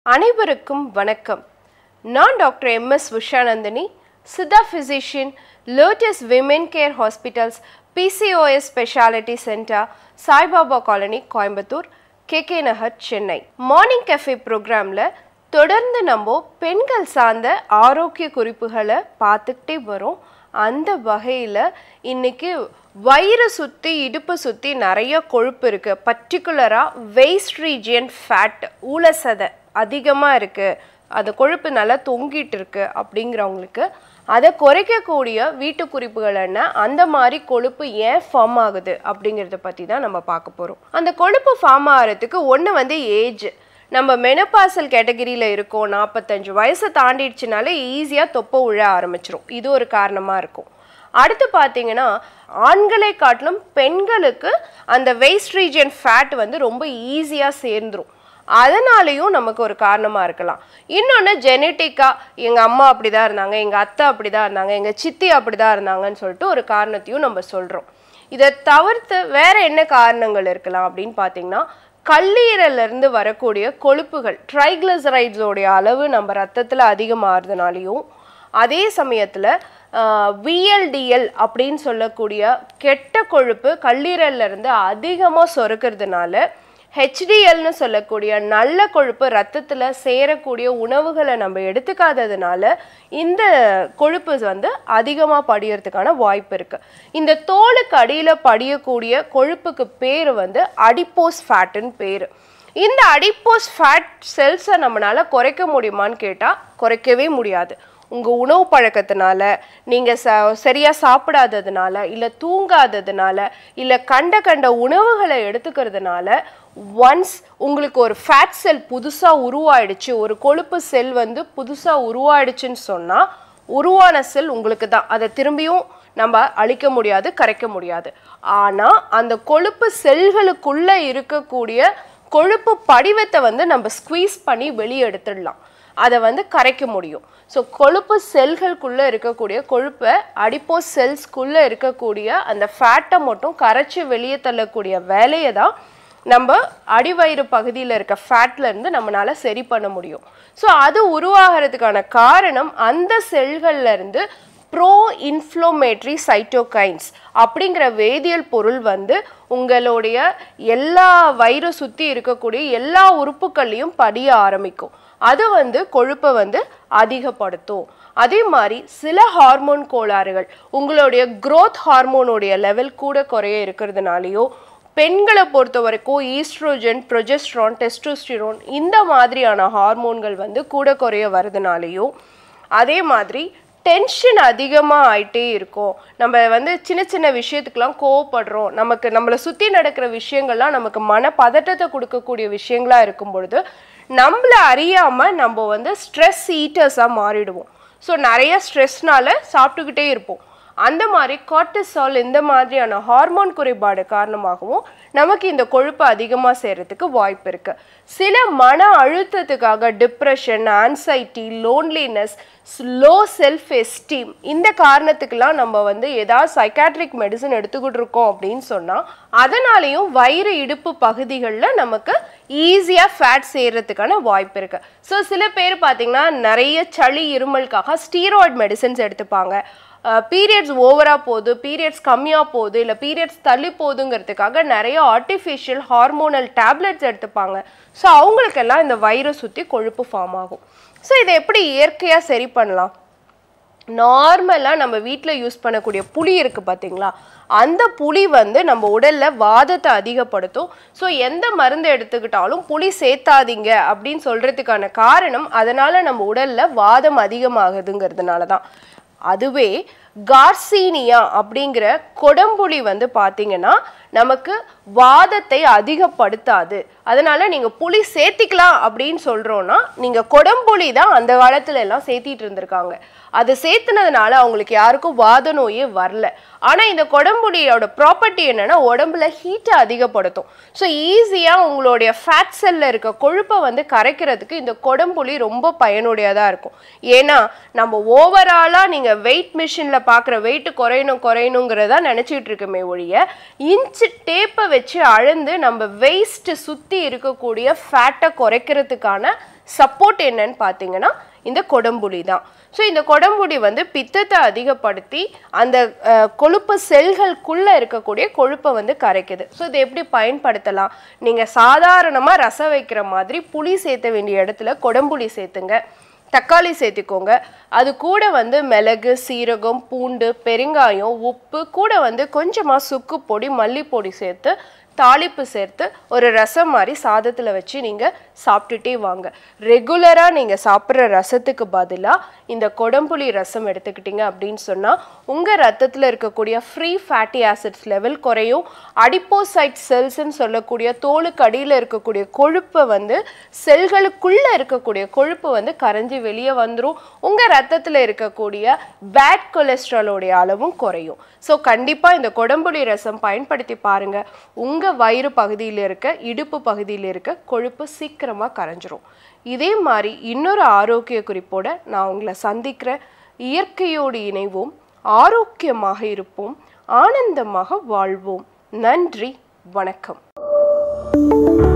அனைவருக்கும் வணக்கம் நான் doctor M S Ushanandini Siddha physician lotus women care hospitals PCOS speciality centre Saibaba colony Coimbatore KK Nagar Chennai morning cafe ப்ரோக்ராமில் தொடர்ந்து நம்ம பெண்கள் சார்ந்த ஆரோக்கிய குறிப்புகளை பார்த்துக்கிட்டே வரோம் அந்த வகையில் இன்னைக்கு வயிறு சுற்றி இடுப்பு சுற்றி நிறைய கொழுப்பு இருக்குது பர்டிகுலராக வெயிஸ்ட் ரீஜியன் ஃபேட் ஊழசதை அதிகமாக இருக்குது அந்த கொழுப்பு நல்லா தொங்கிட்டு இருக்கு அப்படிங்கிறவங்களுக்கு அதை குறைக்கக்கூடிய வீட்டு குறிப்புகள் என்ன அந்த மாதிரி கொழுப்பு ஏன் ஃபார்ம் ஆகுது அப்படிங்கிறத பற்றி தான் நம்ம பார்க்க போகிறோம் அந்த கொழுப்பு ஃபார்ம் ஆகிறதுக்கு ஒன்று வந்து ஏஜ் நம்ம மெனப்பாசல் கேட்டகரியில் இருக்கோம் நாற்பத்தஞ்சு வயசை தாண்டிடுச்சுனாலே ஈஸியாக தொப்பை உழ ஆரம்பிச்சிரும் இது ஒரு காரணமாக இருக்கும் அடுத்து பார்த்தீங்கன்னா ஆண்களை காட்டிலும் பெண்களுக்கு அந்த வெயிஸ்ட் ரீஜன் ஃபேட் வந்து ரொம்ப ஈஸியாக சேர்ந்துரும் அதனாலேயும் நமக்கு ஒரு காரணமாக இருக்கலாம் இன்னொன்று ஜெனட்டிக்காக எங்கள் அம்மா அப்படி தான் இருந்தாங்க எங்கள் அத்தை அப்படி தான் இருந்தாங்க எங்கள் சித்தி அப்படி தான் இருந்தாங்கன்னு சொல்லிட்டு ஒரு காரணத்தையும் நம்ம சொல்கிறோம் இதை தவிர்த்து வேற என்ன காரணங்கள் இருக்கலாம் அப்படின்னு பார்த்தீங்கன்னா கல்லீரல்ல இருந்து வரக்கூடிய கொழுப்புகள் ட்ரைக்ளிசரைட்ஸோடைய அளவு நம்ம ரத்தத்தில் அதிகமாகிறதுனாலையும் அதே சமயத்தில் விஎல்டிஎல் அப்படின்னு சொல்லக்கூடிய கெட்ட கொழுப்பு கல்லீரல்ல இருந்து அதிகமாக சொருக்கிறதுனால ஹெச்டிஎல்னு சொல்லக்கூடிய நல்ல கொழுப்பு ரத்தத்தில் சேரக்கூடிய உணவுகளை நம்ம எடுத்துக்காததுனால இந்த கொழுப்பு வந்து அதிகமாக படியறதுக்கான வாய்ப்பு இருக்குது இந்த தோலுக்கு அடியில் படியக்கூடிய கொழுப்புக்கு பேர் வந்து அடிப்போஸ் ஃபேட்டுன்னு பேர் இந்த அடிப்போஸ் ஃபேட் செல்ஸை நம்மளால் குறைக்க முடியுமான்னு கேட்டால் குறைக்கவே முடியாது உங்கள் உணவு பழக்கத்தினால நீங்கள் ச சரியாக சாப்பிடாததுனால இல்லை தூங்காததுனால இல்லை கண்ட கண்ட உணவுகளை எடுத்துக்கிறதுனால ஒன்ஸ் உங்களுக்கு ஒரு ஃபேட் செல் புதுசாக உருவாயிடுச்சு ஒரு கொழுப்பு செல் வந்து புதுசாக உருவாயிடுச்சுன்னு சொன்னால் உருவான செல் உங்களுக்கு தான் அதை திரும்பியும் நம்ம அழிக்க முடியாது கரைக்க முடியாது ஆனால் அந்த கொழுப்பு செல்களுக்குள்ளே இருக்கக்கூடிய கொழுப்பு படிவத்தை வந்து நம்ம ஸ்குவீஸ் பண்ணி வெளியே எடுத்துடலாம் அதை வந்து கரைக்க முடியும் ஸோ கொழுப்பு செல்களுக்குள்ளே இருக்கக்கூடிய கொழுப்பை அடிப்போஸ் செல்ஸ்க்குள்ளே இருக்கக்கூடிய அந்த ஃபேட்டை மட்டும் கரைச்சி வெளியே தள்ளக்கூடிய வேலையை தான் நம்ம அடிவயிறு பகுதியில் இருக்க ஃபேட்ல இருந்து நம்மளால சரி பண்ண முடியும் ஸோ அது உருவாகிறதுக்கான காரணம் அந்த செல்கள்ல இருந்து ப்ரோ இன்ஃப்ளோமேட்ரி சைட்டோகைன்ஸ் அப்படிங்கிற வேதியியல் பொருள் வந்து உங்களுடைய எல்லா வயிறு சுற்றி இருக்கக்கூடிய எல்லா உறுப்புகள்லையும் படிய ஆரம்பிக்கும் அது வந்து கொழுப்பை வந்து அதிகப்படுத்தும் அதே மாதிரி சில ஹார்மோன் கோளாறுகள் உங்களுடைய growth ஹார்மோனுடைய லெவல் கூட குறைய இருக்கிறதுனாலையோ பெண்களை பொறுத்த வரைக்கும் ஈஸ்ட்ரோஜன் ப்ரொஜெஸ்ட்ரான் டெஸ்டோஸ்டிரோன் இந்த மாதிரியான ஹார்மோன்கள் வந்து கூட குறைய வரதுனாலையும் அதே மாதிரி டென்ஷன் அதிகமாக ஆயிட்டே இருக்கும் நம்ம வந்து சின்ன சின்ன விஷயத்துக்கெல்லாம் கோவப்படுறோம் நமக்கு நம்மளை சுற்றி நடக்கிற விஷயங்கள்லாம் நமக்கு மன பதட்டத்தை கொடுக்கக்கூடிய விஷயங்களா இருக்கும் பொழுது நம்மளை அறியாமல் நம்ம வந்து ஸ்ட்ரெஸ் ஈட்டர்ஸாக மாறிடுவோம் ஸோ நிறைய ஸ்ட்ரெஸ்னால சாப்பிட்டுக்கிட்டே இருப்போம் அந்த மாதிரி கார்டிசால் இந்த மாதிரியான ஹார்மோன் குறைபாடு காரணமாகவும் நமக்கு இந்த கொழுப்பு அதிகமாக சேரத்துக்கு வாய்ப்பு இருக்கு சில மன அழுத்தத்துக்காக depression anxiety loneliness low self esteem இந்த காரணத்துக்கெல்லாம் நம்ம வந்து ஏதாவது சைக்காட்ரிக் மெடிசன் எடுத்துக்கிட்டு இருக்கோம் அப்படின்னு சொன்னால் அதனாலேயும் வயிறு இடுப்பு பகுதிகளில் நமக்கு ஈஸியாக ஃபேட் சேர்றதுக்கான வாய்ப்பு இருக்கு ஸோ சில பேர் பார்த்தீங்கன்னா நிறைய சளி இருமலுக்காக ஸ்டீராய்டு மெடிசன்ஸ் எடுத்துப்பாங்க பீரியட்ஸ் ஓவராக போகுது பீரியட்ஸ் கம்மியாக போகுது இல்லை பீரியட்ஸ் தள்ளி போகுதுங்கிறதுக்காக நிறைய ஆர்டிஃபிஷியல் ஹார்மோனல் டேப்லெட்ஸ் எடுத்துப்பாங்க ஸோ அவங்களுக்கெல்லாம் இந்த வயிறை சுற்றி கொழுப்பு ஃபார்ம் ஆகும் ஸோ இதை எப்படி இயற்கையாக சரி பண்ணலாம் நார்மலாக நம்ம வீட்டில் யூஸ் பண்ணக்கூடிய புளி இருக்குது பார்த்தீங்களா அந்த புளி வந்து நம்ம உடலில் வாதத்தை அதிகப்படுத்தும் ஸோ எந்த மருந்து எடுத்துக்கிட்டாலும் புளி சேர்த்தாதீங்க அப்படின்னு சொல்கிறதுக்கான காரணம் அதனால் நம்ம உடலில் வாதம் அதிகமாகுதுங்கிறதுனால தான் அதுவே கார்சீனியா அப்படிங்கிற கொடம்புளி வந்து பார்த்தீங்கன்னா நமக்கு வாதத்தை அதிகப்படுத்தாது அதனால நீங்க புளி சேர்த்திக்கலாம் அப்படின்னு சொல்றோம்னா நீங்க கொடம்புளி தான் அந்த காலத்துல எல்லாம் சேர்த்திட்டு இருந்திருக்காங்க அது சேர்த்துனதுனால அவங்களுக்கு யாருக்கும் வாத நோயே வரல ஆனா இந்த கொடம்புளியோட ப்ராப்பர்ட்டி என்னன்னா உடம்புல ஹீட்டை அதிகப்படுத்தும் ஸோ ஈஸியா உங்களுடைய ஃபேட் செல்ல இருக்க கொழுப்பை வந்து கரைக்கிறதுக்கு இந்த கொடம்புளி ரொம்ப பயனுடையதா இருக்கும் ஏன்னா நம்ம ஓவராலா நீங்க வெயிட் மிஷின்ல பார்க்குற வெயிட் குறையணும் குறையணுங்கிறதா நினைச்சிட்டு இருக்கோமே ஒழிய இன்ச்சு டேப்பை வச்சு அளந்து நம்ம வெயிஸ்ட் சுத்தி இருக்கக்கூடிய ஃபேட்டை குறைக்கிறதுக்கான சப்போர்ட் என்னன்னு பார்த்தீங்கன்னா இந்த கொடம்புளி தான் ஸோ இந்த கொடம்புளி வந்து பித்தத்தை அதிகப்படுத்தி அந்த அஹ், கொழுப்பு செல்களுக்குள்ளே இருக்கக்கூடிய கொழுப்பை வந்து கரைக்குது ஸோ இதை எப்படி பயன்படுத்தலாம் நீங்கள் சாதாரணமாக ரசம் வைக்கிற மாதிரி புளி சேர்த்த வேண்டிய இடத்துல கொடம்புளி சேர்த்துங்க தக்காளி சேர்த்துக்கோங்க அது கூட வந்து மிளகு சீரகம் பூண்டு பெருங்காயம் உப்பு கூட வந்து கொஞ்சமாக சுக்கு பொடி மல்லிப்பொடி சேர்த்து தாளிப்பு சேர்த்து ஒரு ரசம் மாதிரி சாதத்தில் வச்சு நீங்கள் சாப்பிட்டுட்டே வாங்க ரெகுலராக நீங்கள் சாப்பிட்ற ரசத்துக்கு பதிலாக இந்த கொடம்புளி ரசம் எடுத்துக்கிட்டீங்க அப்படின்னு சொன்னால் உங்கள் ரத்தத்தில் இருக்கக்கூடிய ஃப்ரீ ஃபேட்டி ஆசிட்ஸ் லெவல் குறையும் அடிப்போசைட் செல்ஸ்ன்னு சொல்லக்கூடிய தோலுக்கு அடியில் இருக்கக்கூடிய கொழுப்பை வந்து செல்களுக்குள்ளே இருக்கக்கூடிய கொழுப்பு வந்து கரைஞ்சி வெளியே வந்துடும் உங்கள் ரத்தத்தில் இருக்கக்கூடிய பேட் கொலஸ்ட்ராலோடைய அளவும் குறையும் ஸோ கண்டிப்பாக இந்த கொடம்புளி ரசம் பயன்படுத்தி பாருங்கள் உங்கள் வயிறு பகுதியில் இருக்க இடுப்பு பகுதியில் இருக்க கொழுப்பு சீக்கிரமாக கரைஞ்சிரும் இதே மாதிரி இன்னொரு ஆரோக்கிய குறிப்போட நான் உங்களை சந்திக்கிறேன் இயற்கையோடு இணைவோம் ஆரோக்கியமாக இருப்போம் ஆனந்தமாக வாழ்வோம் நன்றி வணக்கம்